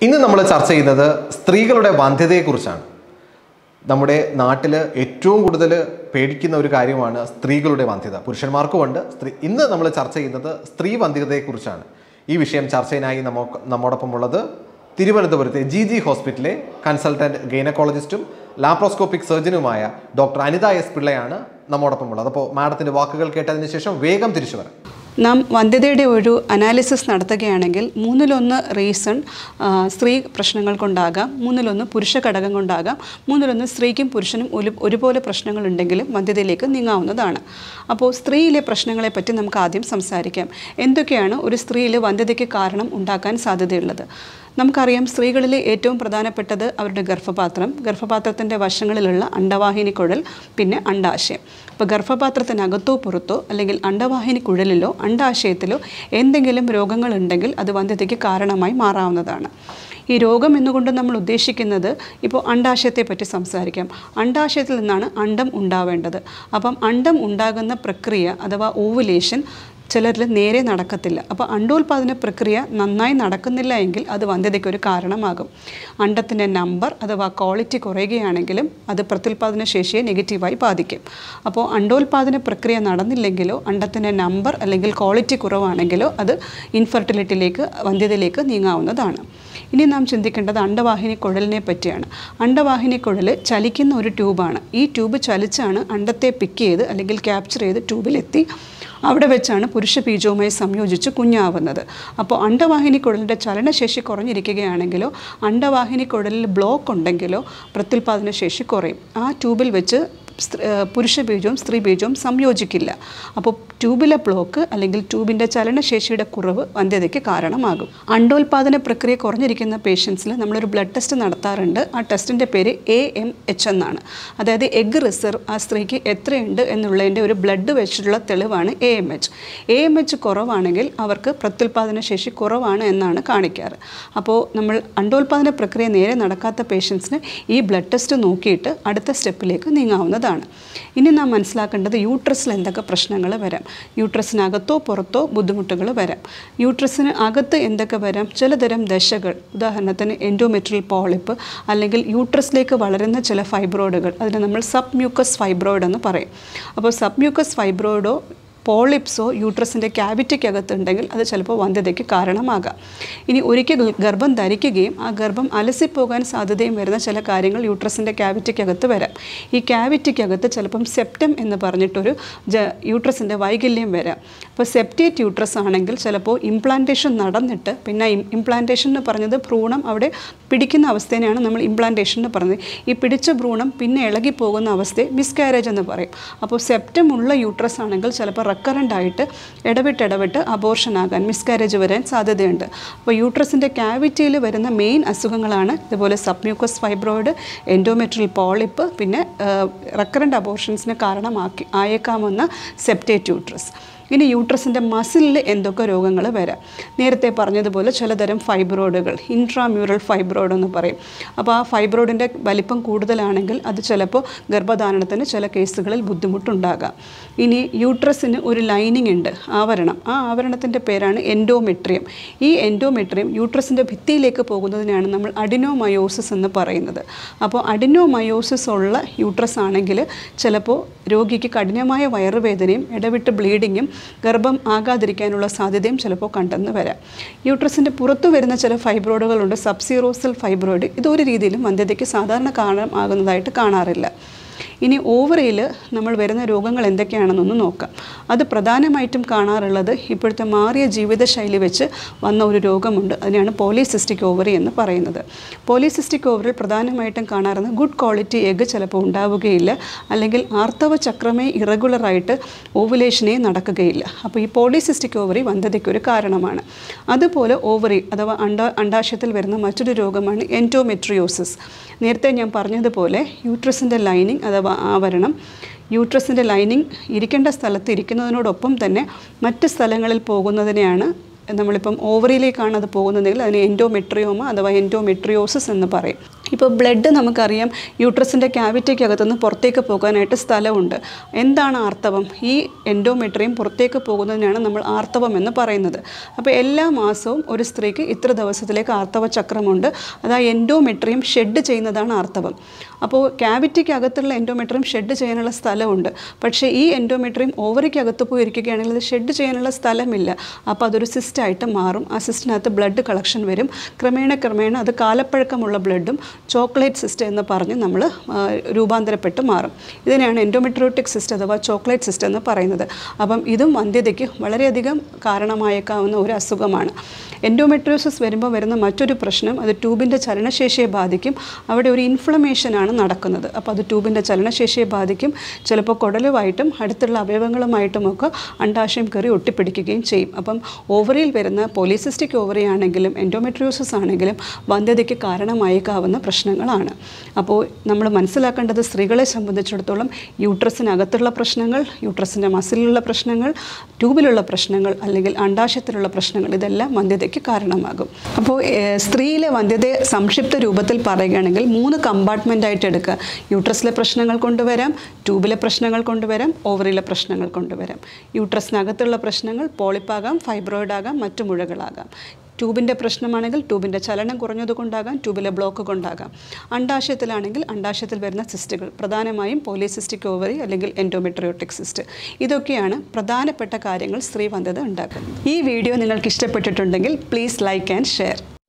ഇന്ന് നമ്മൾ ചർച്ച ചെയ്യുന്നത് സ്ത്രീകളുടെ വന്ധ്യതയെക്കുറിച്ചാണ് നമ്മുടെ നാട്ടിൽ ഏറ്റവും കൂടുതൽ പേടിക്കുന്ന ഒരു കാര്യമാണ് സ്ത്രീകളുടെ വന്ധ്യത പുരുഷന്മാർക്കുമുണ്ട് സ്ത്രീ ഇന്ന് നമ്മൾ ചർച്ച ചെയ്യുന്നത് സ്ത്രീ വന്ധ്യതയെക്കുറിച്ചാണ് ഈ വിഷയം ചർച്ചയിനായി നമ്മ നമ്മോടൊപ്പം ഉള്ളത് തിരുവനന്തപുരത്തെ ജി ജി ഹോസ്പിറ്റലിലെ കൺസൾട്ടന്റ് ഗൈനക്കോളജിസ്റ്റും ലാപ്രോസ്കോപ്പിക് സർജനുമായ ഡോക്ടർ അനിത എസ് പിള്ളയാണ് നമ്മോടൊപ്പം ഉള്ളത് അപ്പോൾ മാഡത്തിൻ്റെ വാക്കുകൾ കേട്ടതിന് ശേഷം വേഗം തിരിച്ചു വരാം നാം വന്ധ്യതയുടെ ഒരു അനാലിസിസ് നടത്തുകയാണെങ്കിൽ മൂന്നിലൊന്ന് റീസൺ ആ, സ്ത്രീ പ്രശ്നങ്ങൾ കൊണ്ടാകാം മൂന്നിലൊന്ന് പുരുഷ ഘടകം കൊണ്ടാകാം മൂന്നിലൊന്ന് സ്ത്രീക്കും പുരുഷനും ഒരു ഒരുപോലെ പ്രശ്നങ്ങളുണ്ടെങ്കിലും വന്ധ്യതയിലേക്ക് നീങ്ങാവുന്നതാണ് അപ്പോൾ സ്ത്രീയിലെ പ്രശ്നങ്ങളെ പറ്റി നമുക്ക് ആദ്യം സംസാരിക്കാം എന്തൊക്കെയാണ് ഒരു സ്ത്രീയിൽ വന്ധ്യതയ്ക്ക് കാരണം ഉണ്ടാക്കാൻ സാധ്യതയുള്ളത് നമുക്കറിയാം സ്ത്രീകളിലെ ഏറ്റവും പ്രധാനപ്പെട്ടത് അവരുടെ ഗർഭപാത്രം ഗർഭപാത്രത്തിൻ്റെ വശങ്ങളിലുള്ള അണ്ടവാഹിനി കുഴൽ പിന്നെ അണ്ടാശയം അപ്പോൾ ഗർഭപാത്രത്തിനകത്തോ പുറത്തോ അല്ലെങ്കിൽ അണ്ടവാഹിനി കുഴലിലോ അണ്ടാശയത്തിലോ എന്തെങ്കിലും രോഗങ്ങളുണ്ടെങ്കിൽ അത് വന്ധ്യതയ്ക്ക് കാരണമായി മാറാവുന്നതാണ് ഈ രോഗം എന്നുകൊണ്ട് നമ്മൾ ഉദ്ദേശിക്കുന്നത് ഇപ്പോൾ അണ്ടാശയത്തെ പറ്റി സംസാരിക്കാം അണ്ടാശയത്തിൽ നിന്നാണ് അണ്ടം ഉണ്ടാവേണ്ടത് അപ്പം അണ്ടം ഉണ്ടാകുന്ന പ്രക്രിയ അഥവാ ഓവുലേഷൻ ചിലരിൽ നേരെ നടക്കത്തില്ല അപ്പോൾ അണ്ടോൽപാദന പ്രക്രിയ നന്നായി നടക്കുന്നില്ല എങ്കിൽ അത് വന്ധ്യതയ്ക്ക് ഒരു കാരണമാകും അണ്ടത്തിൻ്റെ നമ്പർ അഥവാ ക്വാളിറ്റി കുറയുകയാണെങ്കിലും അത് പ്രത്യുൽപാദന ശേഷിയെ നെഗറ്റീവായി ബാധിക്കും അപ്പോൾ അണ്ടോൽപാദന പ്രക്രിയ നടന്നില്ലെങ്കിലോ അണ്ടത്തിൻ്റെ നമ്പർ അല്ലെങ്കിൽ ക്വാളിറ്റി കുറവാണെങ്കിലോ അത് ഇൻഫെർട്ടിലിറ്റിയിലേക്ക് വന്ധ്യതയിലേക്ക് നീങ്ങാവുന്നതാണ് ഇനി നാം ചിന്തിക്കേണ്ടത് അണ്ടവാഹിനി കുഴലിനെ പറ്റിയാണ് അണ്ടവാഹിനി കുഴൽ ചലിക്കുന്ന ഒരു ട്യൂബാണ് ഈ ട്യൂബ് ചലിച്ചാണ് അണ്ടത്തെ പിക്ക് ചെയ്ത് അല്ലെങ്കിൽ ക്യാപ്ചർ ചെയ്ത് ട്യൂബിലെത്തി അവിടെ വെച്ചാണ് പുരുഷ ബീജവുമായി സംയോജിച്ച് കുഞ്ഞാവുന്നത് അപ്പോൾ അണ്ടവാഹിനി കുഴലിൻ്റെ ചലനശേഷി കുറഞ്ഞിരിക്കുകയാണെങ്കിലോ അണ്ടവാഹിനി കുഴലിൽ ബ്ലോക്ക് ഉണ്ടെങ്കിലോ പ്രത്യുൽപാദന ശേഷി കുറയും ആ ട്യൂബിൽ വെച്ച് സ്ത്രീ- ഏഹ് പുരുഷ ബീജവും സ്ത്രീ ബീജവും സംയോജിക്കില്ല അപ്പോൾ ട്യൂബിലെ ബ്ലോക്ക് അല്ലെങ്കിൽ ട്യൂബിൻ്റെ ചലനശേഷിയുടെ കുറവ് വന്ധ്യതയ്ക്ക് കാരണമാകും അണ്ടോൽപാദന പ്രക്രിയ കുറഞ്ഞിരിക്കുന്ന പേഷ്യൻസിൽ നമ്മളൊരു ബ്ലഡ് ടെസ്റ്റ് നടത്താറുണ്ട് ആ ടെസ്റ്റിൻ്റെ പേര് എ എം എച്ച് എന്നാണ് അതായത് എഗ് റിസർവ് ആ സ്ത്രീക്ക് എത്രയുണ്ട് എന്നുള്ളതിൻ്റെ ഒരു ബ്ലഡ് വെച്ചിട്ടുള്ള തെളിവാണ് A M H A M H കുറവാണെങ്കിൽ അവർക്ക് പ്രത്യുൽപാദന ശേഷി കുറവാണ് എന്നാണ് കാണിക്കാറ് അപ്പോൾ നമ്മൾ അണ്ടോൽപാദന പ്രക്രിയ നേരെ നടക്കാത്ത പേഷ്യൻസിന് ഈ ബ്ലഡ് ടെസ്റ്റ് നോക്കിയിട്ട് അടുത്ത സ്റ്റെപ്പിലേക്ക് നീങ്ങാവുന്നതാണ് ഇനി നാം മനസ്സിലാക്കേണ്ടത് യൂട്രസിൽ എന്തൊക്കെ പ്രശ്നങ്ങൾ വരാം യൂട്രസിനകത്തോ പുറത്തോ ബുദ്ധിമുട്ടുകൾ വരാം യൂട്രസിന് അകത്ത് എന്തൊക്കെ വരാം ചിലതരം ദശകൾ ഉദാഹരണത്തിന് എൻഡോമെട്രിയൽ പോളിപ്പ് അല്ലെങ്കിൽ യൂട്രസിലേക്ക് വളരുന്ന ചില ഫൈബ്രോയിഡുകൾ അതിനെ നമ്മൾ സബ് മ്യൂക്കസ് ഫൈബ്രോയിഡ് എന്ന് പറയും അപ്പോൾ സബ് മ്യൂക്കസ് ഫൈബ്രോയിഡോ പോളിപ്സോ യൂട്രസിൻ്റെ ക്യാവിറ്റിക്കകത്തുണ്ടെങ്കിൽ അത് ചിലപ്പോൾ വന്ധ്യതയ്ക്ക് കാരണമാകാം ഇനി ഒരിക്കൽ ഗ- ഗർഭം ധരിക്കുകയും ആ ഗർഭം അലസിപ്പോകാൻ സാധ്യതയും വരുന്ന ചില കാര്യങ്ങൾ യൂട്രസിൻ്റെ ക്യാവിറ്റിക്കകത്ത് വരാം ഈ ക്യാവിറ്റിക്കകത്ത് ചിലപ്പം സെപ്റ്റം എന്ന് പറഞ്ഞിട്ടൊരു ജ യൂട്രസിൻ്റെ വൈകല്യം വരാം അപ്പോൾ സെപ്റ്റേറ്റ് യൂട്രസ് ആണെങ്കിൽ ചിലപ്പോൾ ഇംപ്ലാന്റേഷൻ നടന്നിട്ട് പിന്നെ ഇംപ്ലാന്റേഷൻ എന്ന് പറഞ്ഞത് ഭ്രൂണം അവിടെ പിടിക്കുന്ന അവസ്ഥേനെയാണ് നമ്മൾ ഇംപ്ലാന്റേഷൻ എന്ന് പറഞ്ഞത് ഈ പിടിച്ച ഭ്രൂണം പിന്നെ ഇളകി പോകുന്ന അവസ്ഥയെ മിസ്കാരേജ് എന്ന് പറയും അപ്പോൾ സെപ്റ്റം ഉള്ള യൂട്രസ് ആണെങ്കിൽ ചിലപ്പോൾ റെക്കറൻ്റ് ആയിട്ട് ഇടവിട്ട് ഇടവിട്ട് അബോർഷൻ ആകാൻ മിസ്കാരേജ് വരാൻ സാധ്യതയുണ്ട് അപ്പോൾ യൂട്രസിൻ്റെ ക്യാവിറ്റിയിൽ വരുന്ന മെയിൻ അസുഖങ്ങളാണ് ഇതുപോലെ സബ്മ്യൂക്കസ് ഫൈബ്രോയിഡ് എൻഡോമെട്രിയൽ പോളിപ്പ് പിന്നെ റെക്കറൻ്റ് അബോർഷൻസിന് കാരണമാക്കി ആയേക്കാമെന്ന സെപ്റ്റേറ്റ് യൂട്രസ് ഇനി യൂട്രസിൻ്റെ മസിലിൽ എന്തൊക്കെ രോഗങ്ങൾ വരാം നേരത്തെ പറഞ്ഞതുപോലെ ചിലതരം ഫൈബ്രോയിഡുകൾ ഇൻട്രാമ്യൂറൽ ഫൈബ്രോയിഡ് എന്ന് പറയും അപ്പോൾ ആ ഫൈബ്രോയിഡിൻ്റെ വലിപ്പം കൂടുതലാണെങ്കിൽ അത് ചിലപ്പോൾ ഗർഭധാരണത്തിന് ചില കേസുകളിൽ ബുദ്ധിമുട്ടുണ്ടാകാം ഇനി യൂട്രസിന് ഒരു ലൈനിങ് ഉണ്ട് ആവരണം ആ ആവരണത്തിൻ്റെ പേരാണ് എൻഡോമെട്രിയം ഈ എൻഡോമെട്രിയം യൂട്രസിൻ്റെ ഭിത്തിയിലേക്ക് പോകുന്നതിനാണ് നമ്മൾ അഡിനോമയോസിസ് എന്ന് പറയുന്നത് അപ്പോൾ അഡിനോമയോസിസ് ഉള്ള യൂട്രസ് ആണെങ്കിൽ ചിലപ്പോൾ രോഗിക്ക് കഠിനമായ വയറുവേദനയും ഇടവിട്ട് ബ്ലീഡിങ്ങും ഗർഭം ആകാതിരിക്കാനുള്ള സാധ്യതയും ചിലപ്പോൾ കണ്ടെന്ന് വരാം യൂട്രസിൻ്റെ പുറത്തു വരുന്ന ചില ഫൈബ്രോയിഡുകളുണ്ട് സബ്സീറോസൽ ഫൈബ്രോയിഡ് ഇതൊരു രീതിയിലും വന്ധ്യതയ്ക്ക് സാധാരണ കാരണം ആകുന്നതായിട്ട് കാണാറില്ല ഇനി ഓവറിയിൽ നമ്മൾ വരുന്ന രോഗങ്ങൾ എന്തൊക്കെയാണെന്നൊന്ന് നോക്കാം അത് പ്രധാനമായിട്ടും കാണാറുള്ളത് ഇപ്പോഴത്തെ മാറിയ ജീവിതശൈലി വെച്ച് വന്ന ഒരു രോഗമുണ്ട് അതിനെയാണ് പോളിസിസ്റ്റിക് ഓവറി എന്ന് പറയുന്നത് പോളിസിസ്റ്റിക് ഓവറിൽ പ്രധാനമായിട്ടും കാണാറുന്നത് ഗുഡ് ക്വാളിറ്റി എഗ് ചിലപ്പോൾ ഉണ്ടാവുകയില്ല അല്ലെങ്കിൽ ആർത്തവ ചക്രമേ ഇറഗുലറായിട്ട് ഓവുലേഷനേ നടക്കുകയില്ല അപ്പോൾ ഈ പോളിസിസ്റ്റിക് ഓവറി വന്ധ്യതയ്ക്ക് ഒരു കാരണമാണ് അതുപോലെ ഓവറി അഥവാ അണ്ട അണ്ടാശയത്തിൽ വരുന്ന മറ്റൊരു രോഗമാണ് എൻറ്റോമെട്രിയോസിസ് നേരത്തെ ഞാൻ പറഞ്ഞതുപോലെ യൂട്രസിൻ്റെ ലൈനിങ് അഥവാ ആവരണം യൂട്രസിൻ്റെ ലൈനിങ് ഇരിക്കേണ്ട സ്ഥലത്ത് ഇരിക്കുന്നതിനോടൊപ്പം തന്നെ മറ്റ് സ്ഥലങ്ങളിൽ പോകുന്നതിനെയാണ് നമ്മളിപ്പം ഓവറിയിലേക്കാണ് അത് പോകുന്നതെങ്കിൽ അതിന് എൻഡോമെട്രിയോമ അഥവാ എൻഡോമെട്രിയോസിസ് എന്ന് പറയും ഈ ഇപ്പോൾ ബ്ലഡ് നമുക്കറിയാം യൂട്രസിൻ്റെ ക്യാവിറ്റിക്കകത്തുനിന്ന് പുറത്തേക്ക് പോകാനായിട്ട് സ്ഥലമുണ്ട് എന്താണ് ആർത്തവം ഈ എൻഡോമെട്രിയം പുറത്തേക്ക് പോകുന്നതിനാണ് നമ്മൾ ആർത്തവം എന്ന് പറയുന്നത് അപ്പോൾ എല്ലാ മാസവും ഒരു സ്ത്രീക്ക് ഇത്ര ദിവസത്തിലേക്ക് ആർത്തവ ചക്രമുണ്ട് അത് ആ എൻഡോമെട്രിയം ഷെഡ് ചെയ്യുന്നതാണ് ആർത്തവം അപ്പോൾ ക്യാവിറ്റിക്കകത്തുള്ള എൻഡോമെട്രിയം ഷെഡ് ചെയ്യാനുള്ള സ്ഥലമുണ്ട് പക്ഷേ ഈ എൻഡോമെട്രിയം ഓവറിക്കകത്ത് പോയി ഇരിക്കുകയാണെങ്കിൽ അത് ഷെഡ് ചെയ്യാനുള്ള സ്ഥലമില്ല അപ്പോൾ അതൊരു സിസ്റ്റായിട്ട് മാറും ആ സിസ്റ്റിനകത്ത് ബ്ലഡ് കളക്ഷൻ വരും ക്രമേണ ക്രമേണ അത് കാലപ്പഴക്കമുള്ള ബ്ലഡും ചോക്ലേറ്റ് സിസ്റ്റ് എന്ന് പറഞ്ഞ് നമ്മൾ ആ, രൂപാന്തരപ്പെട്ട് മാറും ഇതിനെയാണ് എൻഡോമെട്രോട്ടിക് സിസ്റ്റ് അഥവാ ചോക്ലേറ്റ് സിസ്റ്റ് എന്ന് പറയുന്നത് അപ്പം ഇതും വന്ധ്യതയ്ക്ക് വളരെയധികം കാരണമായേക്കാവുന്ന ഒരു അസുഖമാണ് എൻഡോമെട്രിയോസിസ് വരുമ്പോൾ വരുന്ന മറ്റൊരു പ്രശ്നം അത് ട്യൂബിൻ്റെ ചലനശേഷിയെ ബാധിക്കും അവിടെ ഒരു ഇൻഫ്ലമേഷനാണ് നടക്കുന്നത് അപ്പോൾ അത് ട്യൂബിൻ്റെ ചലനശേഷിയെ ബാധിക്കും ചിലപ്പോൾ കുടലുമായിട്ടും അടുത്തുള്ള അവയവങ്ങളുമായിട്ടുമൊക്കെ അണ്ടാശയം കയറി ഒട്ടിപ്പിടിക്കുകയും ചെയ്യും അപ്പം ഓവറിയിൽ വരുന്ന പോളിസിസ്റ്റിക് ഓവറി ആണെങ്കിലും എൻഡോമെട്രിയോസിസ് ആണെങ്കിലും വന്ധ്യതയ്ക്ക് കാരണമായേക്കാവുന്ന പ്രശ്നങ്ങളാണ് അപ്പോൾ നമ്മൾ മനസ്സിലാക്കേണ്ടത് സ്ത്രീകളെ സംബന്ധിച്ചിടത്തോളം യൂട്രസിനകത്തുള്ള പ്രശ്നങ്ങൾ യൂട്രസിൻ്റെ മസിലിലുള്ള പ്രശ്നങ്ങൾ ട്യൂബിലുള്ള പ്രശ്നങ്ങൾ അല്ലെങ്കിൽ അണ്ടാശയത്തിലുള്ള പ്രശ്നങ്ങൾ ഇതെല്ലാം വന്ധ്യതയ്ക്ക് കാരണമാകും അപ്പോൾ ഏഹ്, സ്ത്രീയിലെ വന്ധ്യതയെ സംക്ഷിപ്ത രൂപത്തിൽ പറയുകയാണെങ്കിൽ മൂന്ന് കമ്പാർട്ട്മെൻ്റ് ആയിട്ട് എടുക്കുക യൂട്രസിലെ പ്രശ്നങ്ങൾ കൊണ്ടുവരാം ട്യൂബിലെ പ്രശ്നങ്ങൾ കൊണ്ടുവരാം ഓവറിലെ പ്രശ്നങ്ങൾ കൊണ്ടുവരാം യൂട്രസിനകത്തുള്ള പ്രശ്നങ്ങൾ പോളിപ്പാകാം ഫൈബ്രോയിഡ് ആകാം മറ്റു മുഴകളാകാം ട്യൂബിൻ്റെ പ്രശ്നമാണെങ്കിൽ ട്യൂബിൻ്റെ ചലനം കുറഞ്ഞതുകൊണ്ടാകാം ട്യൂബിലെ ബ്ലോക്ക് കൊണ്ടാകാം അണ്ടാശയത്തിലാണെങ്കിൽ അണ്ടാശയത്തിൽ വരുന്ന സിസ്റ്റുകൾ പ്രധാനമായും പോളിസിസ്റ്റിക് ഓവറി അല്ലെങ്കിൽ എൻഡോമെട്രിയോട്ടിക് സിസ്റ്റ് ഇതൊക്കെയാണ് പ്രധാനപ്പെട്ട കാര്യങ്ങൾ സ്ത്രീ വന്ധ്യത ഉണ്ടാക്കുന്നത് ഈ വീഡിയോ നിങ്ങൾക്ക് ഇഷ്ടപ്പെട്ടിട്ടുണ്ടെങ്കിൽ പ്ലീസ് ലൈക്ക് ആൻഡ് ഷെയർ